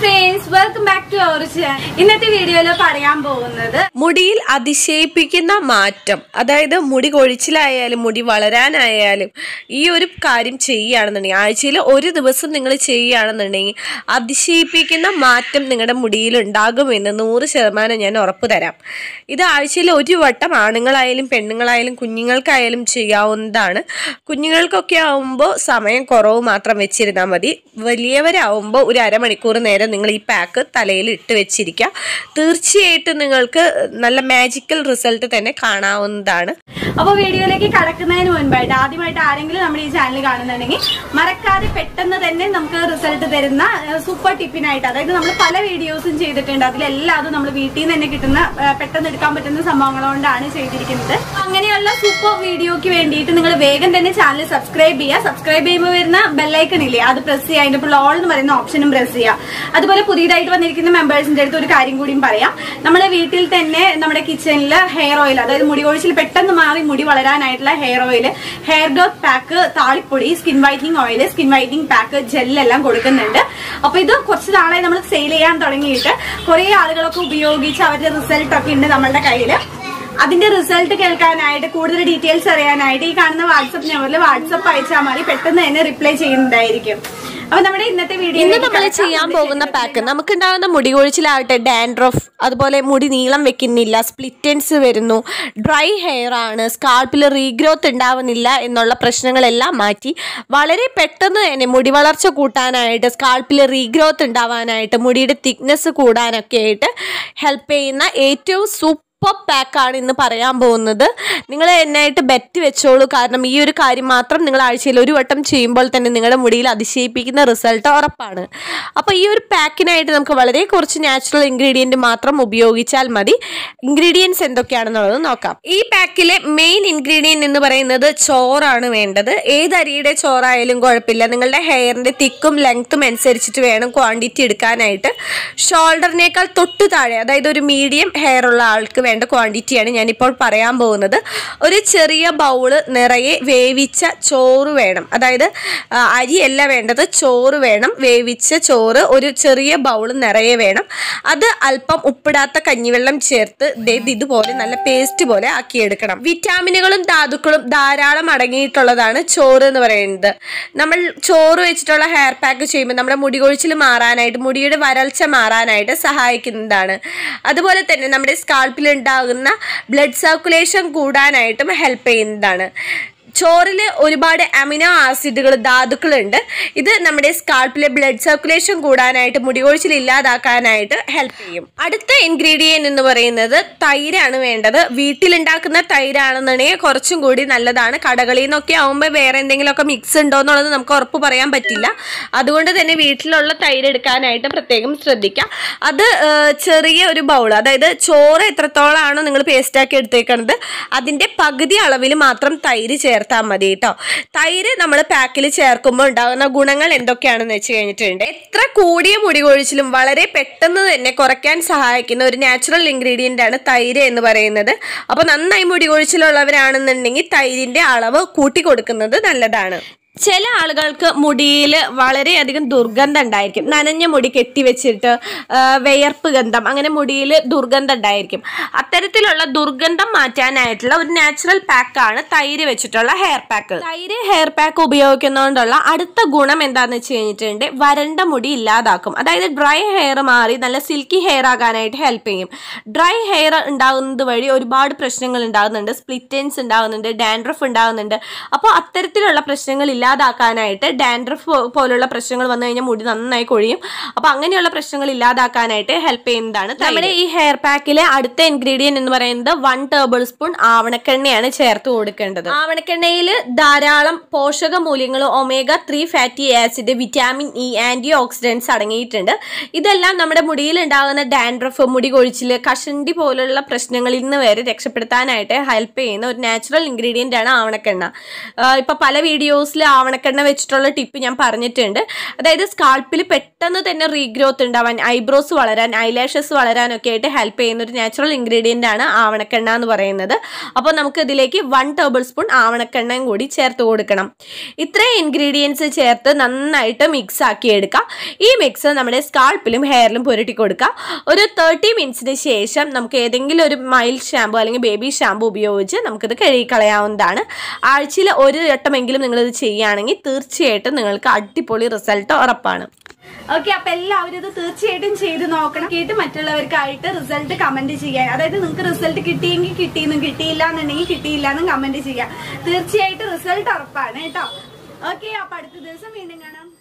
friends welcome back to our channel ഇന്നത്തെ വീഡിയോയിൽ പറയാൻ പോകുന്നത് മുടിയിൽ അതിശയിപ്പിക്കുന്ന മാറ്റം അതായത് മുടി കൊഴിച്ചിലായാലും മുടി വളരാനായാലും ഈ ഒരു കാര്യം ചെയ്യുകയാണെന്നുണ്ടെങ്കിൽ ആഴ്ചയിൽ ഒരു ദിവസം നിങ്ങൾ ചെയ്യുകയാണെന്നുണ്ടെങ്കിൽ അതിശയിപ്പിക്കുന്ന മാറ്റം നിങ്ങളുടെ മുടിയിൽ ഉണ്ടാകുമെന്ന് നൂറ് ശതമാനം ഞാൻ ഉറപ്പ് തരാം ഇത് ആഴ്ചയിൽ ഒരു വട്ടം ആണുങ്ങളായാലും പെണ്ണുങ്ങളായാലും കുഞ്ഞുങ്ങൾക്കായാലും ചെയ്യാവുന്നതാണ് കുഞ്ഞുങ്ങൾക്കൊക്കെ ആവുമ്പോൾ സമയം കുറവ് മാത്രം വെച്ചിരുന്നാൽ മതി വലിയവരാവുമ്പോൾ ഒരു അരമണിക്കൂർ നേരം നിങ്ങൾ ഈ പാക്ക് തലയിൽ ഇട്ട് വെച്ചിരിക്കുക തീർച്ചയായിട്ടും നിങ്ങൾക്ക് നല്ല മാജിക്കൽ റിസൾട്ട് തന്നെ കാണാവുന്നതാണ് അപ്പോൾ വീഡിയോയിലേക്ക് കടക്കുന്നതിന് മുൻപായിട്ട് ആദ്യമായിട്ട് ആരെങ്കിലും നമ്മുടെ ഈ ചാനൽ കാണുന്നുണ്ടെങ്കിൽ മറക്കാതെ പെട്ടെന്ന് തന്നെ നമുക്ക് റിസൾട്ട് തരുന്ന സൂപ്പർ ടിപ്പിനായിട്ട് അതായത് നമ്മൾ പല വീഡിയോസും ചെയ്തിട്ടുണ്ട് അതിലെല്ലാതും നമ്മൾ വീട്ടിൽ നിന്ന് തന്നെ കിട്ടുന്ന ആ, പെട്ടെന്ന് എടുക്കാൻ പറ്റുന്ന സംഭവങ്ങൾ കൊണ്ടാണ് ചെയ്തിരിക്കുന്നത് അങ്ങനെയുള്ള സൂപ്പർ വീഡിയോക്ക് വേണ്ടിയിട്ട് നിങ്ങൾ വേഗം തന്നെ ചാനൽ സബ്സ്ക്രൈബ് ചെയ്യുക സബ്സ്ക്രൈബ് ചെയ്യുമ്പോൾ വരുന്ന ബെല്ലൈക്കൺ ഇല്ലേ അത് പ്രസ് ചെയ്യുക അതിന്റെ ഇപ്പോൾ ഓൾ എന്ന് പറയുന്ന ഓപ്ഷനും പ്രസ് ചെയ്യുക അതുപോലെ പുതിയതായിട്ട് വന്നിരിക്കുന്ന മെമ്പേഴ്സിന്റെ അടുത്ത് ഒരു കാര്യം കൂടിയും പറയാം നമ്മുടെ വീട്ടിൽ തന്നെ നമ്മുടെ കിച്ചണിൽ ഹെയർ ഓയിൽ അതായത് മുടി കൊഴിച്ചിൽ പെട്ടെന്ന് മാറി മുടി വളരാനായിട്ടുള്ള hair oil hair growth pack താളിപ്പൊടി skin whitening oil skin whitening pack ജെല്ലെല്ലാം കൊടുക്കുന്നുണ്ട് അപ്പൊ ഇത് കുറച്ച് നാളായി നമ്മൾ സെയിൽ ചെയ്യാൻ തുടങ്ങിയിട്ട് കുറെ ആളുകളൊക്കെ ഉപയോഗിച്ച് അവരുടെ റിസൾട്ട് ഒക്കെ ഉണ്ട് നമ്മളുടെ കയ്യിൽ അതിന്റെ റിസൾട്ട് കേൾക്കാനായിട്ട് കൂടുതൽ ഡീറ്റെയിൽസ് അറിയാനായിട്ട് ഈ കാണുന്ന വാട്സപ്പ് നമ്പറിൽ വാട്സപ്പ് അയച്ചാൽ മതി പെട്ടെന്ന് തന്നെ റിപ്ലൈ ചെയ്യുന്നതായിരിക്കും അപ്പൊ നമ്മുടെ ഇന്നത്തെ വീഡിയോ ഇന്ന് നമ്മൾ ചെയ്യാൻ പോകുന്ന പാക്ക് നമുക്കുണ്ടാകുന്ന മുടി കൊഴിച്ചിലാവട്ടെ ഡാൻഡ്രഫ് അതുപോലെ മുടി നീളം വെക്കുന്നില്ല സ്പ്ലിറ്റൻസ് വരുന്നു ഡ്രൈ ഹെയർ ആണ് സ്കാൾപ്പിൽ റീഗ്രോത്ത് ഉണ്ടാവുന്നില്ല എന്നുള്ള പ്രശ്നങ്ങളെല്ലാം മാറ്റി വളരെ പെട്ടെന്ന് തന്നെ മുടി വളർച്ച കൂട്ടാനായിട്ട് സ്കാൾപ്പിൽ റീഗ്രോത്ത് ഉണ്ടാവാനായിട്ട് മുടിയുടെ തിക്നെസ് കൂടാനൊക്കെ ആയിട്ട് ഹെൽപ്പ് ചെയ്യുന്ന ഏറ്റവും സൂപ്പർ പാക്കാണ് ഇന്ന് പറയാൻ പോകുന്നത് നിങ്ങൾ എന്നായിട്ട് ബെറ്റ് വെച്ചോളൂ കാരണം ഈ ഒരു കാര്യം മാത്രം നിങ്ങൾ ആഴ്ചയിൽ ഒരു വട്ടം ചെയ്യുമ്പോൾ തന്നെ നിങ്ങളുടെ മുടിയിൽ അതിശയിപ്പിക്കുന്ന റിസൾട്ട് ഉറപ്പാണ് അപ്പോൾ ഈ ഒരു പാക്കിനായിട്ട് നമുക്ക് വളരെ കുറച്ച് നാച്ചുറൽ ഇൻഗ്രീഡിയൻറ്റ് മാത്രം ഉപയോഗിച്ചാൽ മതി ഇൻഗ്രീഡിയൻസ് എന്തൊക്കെയാണെന്നുള്ളത് നോക്കാം ഈ പാക്കിലെ മെയിൻ ഇൻഗ്രീഡിയൻറ്റ് എന്ന് പറയുന്നത് ചോറാണ് വേണ്ടത് ഏത് അരിയുടെ ചോറായാലും കുഴപ്പമില്ല നിങ്ങളുടെ ഹെയറിൻ്റെ തിക്കും ലെങ്ത്തും അനുസരിച്ചിട്ട് വേണം ക്വാണ്ടിറ്റി എടുക്കാനായിട്ട് ഷോൾഡറിനേക്കാൾ തൊട്ട് താഴെ അതായത് ഒരു മീഡിയം ഹെയർ ഉള്ള ആൾക്ക് വേണ്ട ക്വാണ്ടിറ്റിയാണ് ഞാനിപ്പോൾ പറയാൻ പോകുന്നത് ഒരു ചെറിയ ബൗള് നിറയെ വേവിച്ച ചോറ് വേണം അതായത് ആ, അരിയല്ല വേണ്ടത് ചോറ് വേണം വേവിച്ച ചോറ് ഒരു ചെറിയ ബൗള് നിറയെ വേണം അത് അല്പം ഉപ്പിടാത്ത കഞ്ഞിവെള്ളം ചേർത്ത് ദേ ഇത് ഇതുപോലെ നല്ല പേസ്റ്റ് പോലെ ആക്കിയെടുക്കണം വിറ്റാമിനുകളും ധാതുക്കളും ധാരാളം അടങ്ങിയിട്ടുള്ളതാണ് ചോറ് എന്ന് പറയുന്നത് നമ്മൾ ചോറ് വെച്ചിട്ടുള്ള ഹെയർ പാക്ക് ചെയ്യുമ്പോൾ നമ്മുടെ മുടി കൊഴിച്ചിൽ മാറാനായിട്ട് മുടിയുടെ വരൾച്ച മാറാനായിട്ട് സഹായിക്കുന്നതാണ് അതുപോലെ തന്നെ നമ്മുടെ സ്കാൾപ്പിൽ ഉണ്ടാകുന്ന ബ്ലഡ് സർക്കുലേഷൻ കൂടാനായിട്ടും ഹെൽപ്പ് ചെയ്യുന്നതാണ് ചോറിൽ ഒരുപാട് അമിനോ ആസിഡുകൾ ധാതുക്കളുണ്ട് ഇത് നമ്മുടെ സ്കാൾപ്പിലെ ബ്ലഡ് സർക്കുലേഷൻ കൂടാനായിട്ട് മുടികൊഴിച്ചിൽ ഇല്ലാതാക്കാനായിട്ട് ഹെൽപ്പ് ചെയ്യും അടുത്ത ഇൻഗ്രീഡിയൻറ്റ് എന്ന് പറയുന്നത് തൈരാണ് വേണ്ടത് വീട്ടിലുണ്ടാക്കുന്ന തൈരാണെന്നുണ്ടെങ്കിൽ കുറച്ചും കൂടി നല്ലതാണ് കടകളിൽ നിന്നൊക്കെ ആകുമ്പോൾ വേറെ എന്തെങ്കിലുമൊക്കെ മിക്സ് ഉണ്ടോ എന്നുള്ളത് നമുക്ക് ഉറപ്പ് പറയാൻ പറ്റില്ല അതുകൊണ്ട് തന്നെ വീട്ടിലുള്ള തൈര് എടുക്കാനായിട്ട് പ്രത്യേകം ശ്രദ്ധിക്കുക അത് ആ, ചെറിയ ഒരു ബൗൾ അതായത് ചോറ് എത്രത്തോളമാണോ നിങ്ങൾ പേസ്റ്റാക്കി എടുത്തേക്കുന്നത് അതിൻ്റെ പകുതി അളവിൽ മാത്രം തൈര് ചേർത്താൽ മതി കേട്ടോ തൈര് നമ്മൾ പാക്കിൽ ചേർക്കുമ്പോൾ ഉണ്ടാകുന്ന ഗുണങ്ങൾ എന്തൊക്കെയാണെന്ന് വെച്ച് കഴിഞ്ഞിട്ടുണ്ട് എത്ര കൂടിയ മുടി കൊഴിച്ചിലും വളരെ പെട്ടെന്ന് തന്നെ കുറയ്ക്കാൻ സഹായിക്കുന്ന ഒരു നാച്ചുറൽ ഇൻഗ്രീഡിയൻ്റ് ആണ് തൈര് എന്ന് പറയുന്നത് അപ്പോൾ നന്നായി മുടി കൊഴിച്ചിലുള്ളവരാണെന്നുണ്ടെങ്കിൽ തൈരിൻ്റെ അളവ് കൂട്ടി കൊടുക്കുന്നത് നല്ലതാണ് ചില ആളുകൾക്ക് മുടിയിൽ വളരെയധികം ദുർഗന്ധം ഉണ്ടായിരിക്കും നനഞ്ഞ മുടി കെട്ടിവെച്ചിട്ട് ആ, വിയർപ്പ് ഗന്ധം അങ്ങനെ മുടിയിൽ ദുർഗന്ധം ഉണ്ടായിരിക്കും അത്തരത്തിലുള്ള ദുർഗന്ധം മാറ്റാനായിട്ടുള്ള ഒരു നാച്ചുറൽ പാക്കാണ് തൈര് വെച്ചിട്ടുള്ള ഹെയർ പാക്ക് തൈര് ഹെയർ പാക്ക് ഉപയോഗിക്കുന്നതുകൊണ്ടുള്ള അടുത്ത ഗുണം എന്താണെന്ന് വെച്ച് കഴിഞ്ഞിട്ടുണ്ട് വരണ്ട മുടി ഇല്ലാതാക്കും അതായത് ഡ്രൈ ഹെയർ മാറി നല്ല സിൽക്കി ഹെയർ ആകാനായിട്ട് ഹെൽപ്പ് ചെയ്യും ഡ്രൈ ഹെയർ ഉണ്ടാകുന്നത് വഴി ഒരുപാട് പ്രശ്നങ്ങൾ ഉണ്ടാകുന്നുണ്ട് സ്പ്ലിറ്റൻസ് ഉണ്ടാകുന്നുണ്ട് ഡാൻഡ്രഫ് ഉണ്ടാകുന്നുണ്ട് അപ്പോൾ അത്തരത്തിലുള്ള പ്രശ്നങ്ങൾ ഇല്ലാതാക്കാനായിട്ട് ഡാൻഡ്രഫ് പോലുള്ള പ്രശ്നങ്ങൾ വന്നു കഴിഞ്ഞാൽ മുടി നന്നായി കൊഴിയും അപ്പോൾ അങ്ങനെയുള്ള പ്രശ്നങ്ങൾ ഇല്ലാതാക്കാനായിട്ട് ഹെൽപ്പ് ചെയ്യുന്നതാണ് നമ്മുടെ ഈ ഹെയർ പാക്കിലെ അടുത്ത ഇൻഗ്രീഡിയൻറ്റ് എന്ന് പറയുന്നത് വൺ ടേബിൾ സ്പൂൺ ആവണക്കെണ്ണയാണ് ചേർത്ത് കൊടുക്കേണ്ടത് ആവണക്കെണ്ണയിൽ ധാരാളം പോഷക മൂല്യങ്ങൾ omega three fatty acid vitamin E antioxidants അടങ്ങിയിട്ടുണ്ട് ഇതെല്ലാം നമ്മുടെ മുടിയിൽ ഉണ്ടാകുന്ന ഡാൻഡ്രഫ് മുടി കൊഴിച്ചിൽ കഷണ്ടി പോലുള്ള പ്രശ്നങ്ങളിൽ നിന്ന് വരെ രക്ഷപ്പെടുത്താനായിട്ട് ഹെൽപ്പ് ചെയ്യുന്ന ഒരു നാച്ചുറൽ ഇൻഗ്രീഡിയൻ്റ് ആണ് ആവണക്കെണ്ണ ആഹ് ഇപ്പൊ പല വീഡിയോസിൽ ആവണക്കെണ്ണ വെച്ചിട്ടുള്ള ടിപ്പ് ഞാൻ പറഞ്ഞിട്ടുണ്ട് അതായത് സ്കാൾപ്പിൽ പെട്ടെന്ന് തന്നെ റീഗ്രോത്ത് ഉണ്ടാവാൻ ഐബ്രോസ് വളരാൻ ഐലാഷസ് വളരാനൊക്കെ ആയിട്ട് ഹെൽപ്പ് ചെയ്യുന്ന ഒരു നാച്ചുറൽ ഇൻഗ്രീഡിയൻ്റ് ആണ് ആവണക്കെണ്ണ എന്ന് പറയുന്നത് അപ്പോൾ നമുക്ക് ഇതിലേക്ക് വൺ ടേബിൾ സ്പൂൺ ആവണക്കെണ്ണയും കൂടി ചേർത്ത് കൊടുക്കണം ഇത്രയും ഇൻഗ്രീഡിയൻസ് ചേർത്ത് നന്നായിട്ട് മിക്സ് ആക്കി എടുക്കാം ഈ മിക്സ് നമ്മുടെ സ്കാൾപ്പിലും ഹെയറിലും പുരട്ടി കൊടുക്കുക ഒരു തേർട്ടി മിനിറ്റ്സിന് ശേഷം നമുക്ക് ഏതെങ്കിലും ഒരു മൈൽഡ് ഷാമ്പു അല്ലെങ്കിൽ ബേബി ഷാമ്പു ഉപയോഗിച്ച് നമുക്കിത് കഴുകി കളയാവുന്നതാണ് ആഴ്ചയിൽ ഒരു വട്ടമെങ്കിലും നിങ്ങളിത് ചെയ്യുകയാണെങ്കിൽ തീർച്ചയായിട്ടും നിങ്ങൾക്ക് അടിപൊളി റിസൾട്ട് ഉറപ്പാണ് ഓക്കെ അപ്പൊ എല്ലാവരും ഇത് തീർച്ചയായിട്ടും ചെയ്ത് നോക്കണം കേട്ട് മറ്റുള്ളവർക്കായിട്ട് റിസൾട്ട് കമന്റ് ചെയ്യാൻ അതായത് നിങ്ങൾക്ക് റിസൾട്ട് കിട്ടിയെങ്കിൽ കിട്ടിയെന്നും കിട്ടിയില്ല എന്നുണ്ടെങ്കിൽ കിട്ടിയില്ല എന്നും കമന്റ് ചെയ്യാം തീർച്ചയായിട്ടും റിസൾട്ട് ഉറപ്പാണ് കേട്ടോ ഓക്കെ അപ്പൊ അടുത്ത ദിവസം വീണ്ടും കാണാം